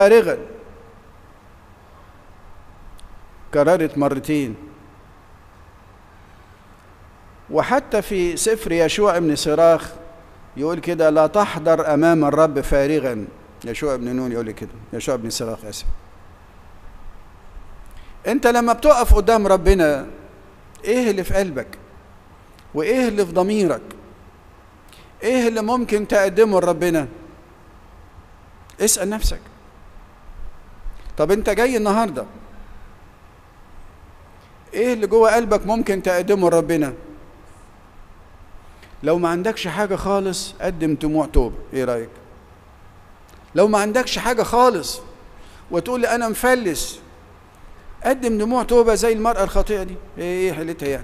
فارغا كررت مرتين وحتى في سفر يشوع بن صراخ يقول كده لا تحضر امام الرب فارغا يشوع بن نون يقول كده يشوع بن صراخ اسف انت لما بتقف قدام ربنا ايه اللي في قلبك وايه اللي في ضميرك ايه اللي ممكن تقدمه لربنا اسال نفسك طب انت جاي النهارده ايه اللي جوه قلبك ممكن تقدمه لربنا لو ما عندكش حاجه خالص قدم دموع توبه ايه رايك لو ما عندكش حاجه خالص وتقول لي انا مفلس قدم دموع توبه زي المراه الخاطئه دي ايه حيلتها يعني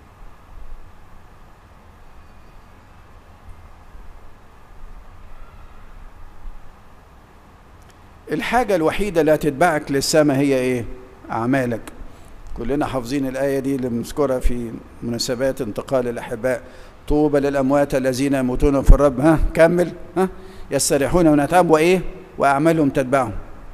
الحاجة الوحيدة اللي هتتبعك للسماء هي ايه؟ أعمالك. كلنا حافظين الآية دي اللي بنذكرها في مناسبات انتقال الأحباء طوبى للأموات الذين يموتون في الرب ها كمل ها يستريحون من أتعاب وإيه؟ وأعمالهم تتبعهم.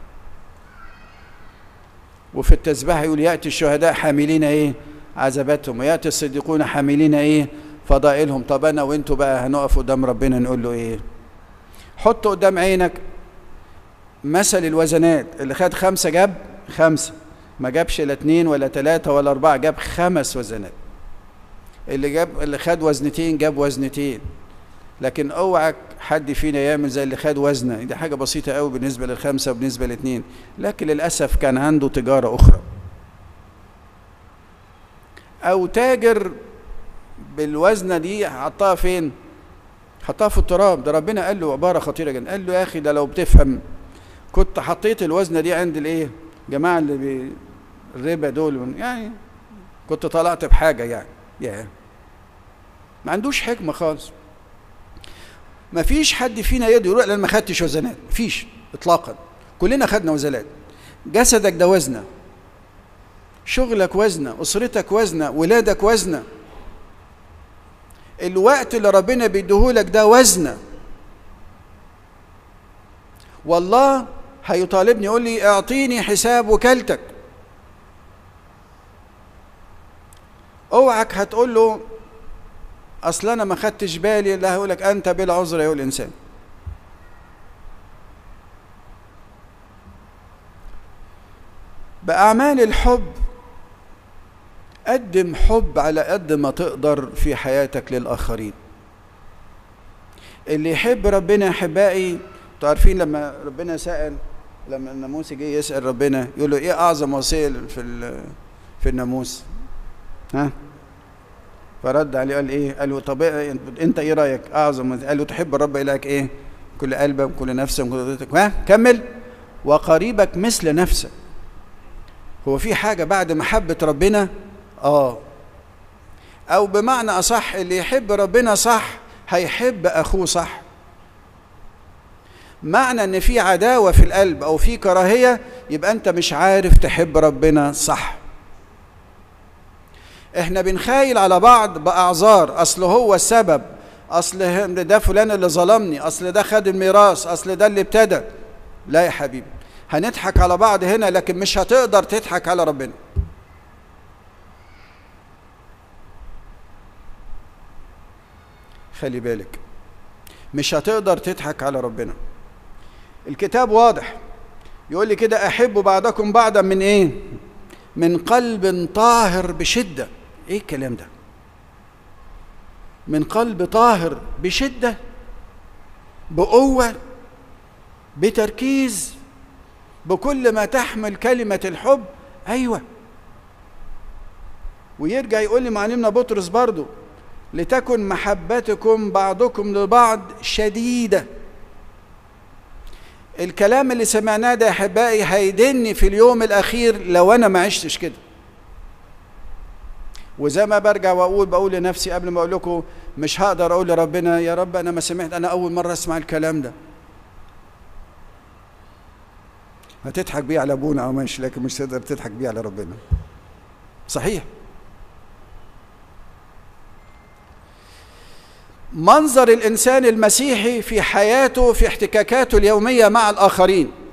وفي التسبيح يقول يأتي الشهداء حاملين إيه؟ عذاباتهم ويأتي الصديقون حاملين إيه؟ فضائلهم طب أنا وأنتوا بقى هنقف قدام ربنا نقول له إيه؟ حط قدام عينك مثل الوزنات اللي خد خمسة جاب خمسة ما جابش لا اتنين ولا تلاتة ولا أربعة جاب خمس وزنات اللي جاب اللي خد وزنتين جاب وزنتين لكن اوعك حد فينا يعمل زي اللي خد وزنه دي حاجة بسيطة قوي بالنسبة للخمسة وبالنسبة لاتنين لكن للأسف كان عنده تجارة أخرى أو تاجر بالوزنة دي حطها فين؟ حطها في التراب ده ربنا قال له عبارة خطيرة جدا قال له يا أخي ده لو بتفهم كنت حطيت الوزنه دي عند الايه جماعه اللي بي الربا دول يعني كنت طلعت بحاجه يعني يعني ما عندوش حكمه خالص ما فيش حد فينا يقدر يقول انا ما خدتش وزنات فيش اطلاقا كلنا خدنا وزنات جسدك ده وزنه شغلك وزنه اسرتك وزنه ولادك وزنه الوقت اللي ربنا بيديهولك ده وزنه والله هيطالبني يقول لي اعطيني حساب وكالتك اوعك هتقول له اصل انا ما خدتش بالي لا هيقول لك انت بلا عذر يا الانسان باعمال الحب قدم حب على قد ما تقدر في حياتك للاخرين اللي يحب ربنا احبائي انتوا عارفين لما ربنا سأل لما الناموس جه يسأل ربنا يقول له ايه اعظم وصية في في الناموس؟ ها؟ فرد عليه قال ايه؟ قال له طب انت ايه رايك؟ اعظم قال له تحب الرب الهك ايه؟ كل قلبك كل نفسك كل ذاتك ها؟ كمل وقريبك مثل نفسك. هو في حاجة بعد محبة ربنا؟ اه. أو بمعنى أصح اللي يحب ربنا صح هيحب أخوه صح. معنى ان في عداوه في القلب او في كراهيه يبقى انت مش عارف تحب ربنا صح احنا بنخايل على بعض باعذار اصل هو السبب اصل ده فلان اللي ظلمني اصل ده خد الميراث اصل ده اللي ابتدى لا يا حبيبي هنضحك على بعض هنا لكن مش هتقدر تضحك على ربنا خلي بالك مش هتقدر تضحك على ربنا الكتاب واضح يقول لي كده احبوا بعضكم بعضا من ايه من قلب طاهر بشده ايه الكلام ده من قلب طاهر بشده بقوه بتركيز بكل ما تحمل كلمه الحب ايوه ويرجع يقول لي معلمنا بطرس برضو لتكن محبتكم بعضكم لبعض شديده الكلام اللي سمعناه ده يا احبائي هيدني في اليوم الاخير لو انا ما عشتش كده وزي ما برجع واقول بقول لنفسي قبل ما اقول لكم مش هقدر اقول لربنا يا رب انا ما سمعت انا اول مره اسمع الكلام ده هتضحك بيه على ابونا او ماشي لكن مش تقدر تضحك بيه على ربنا صحيح منظر الانسان المسيحي في حياته في احتكاكاته اليوميه مع الاخرين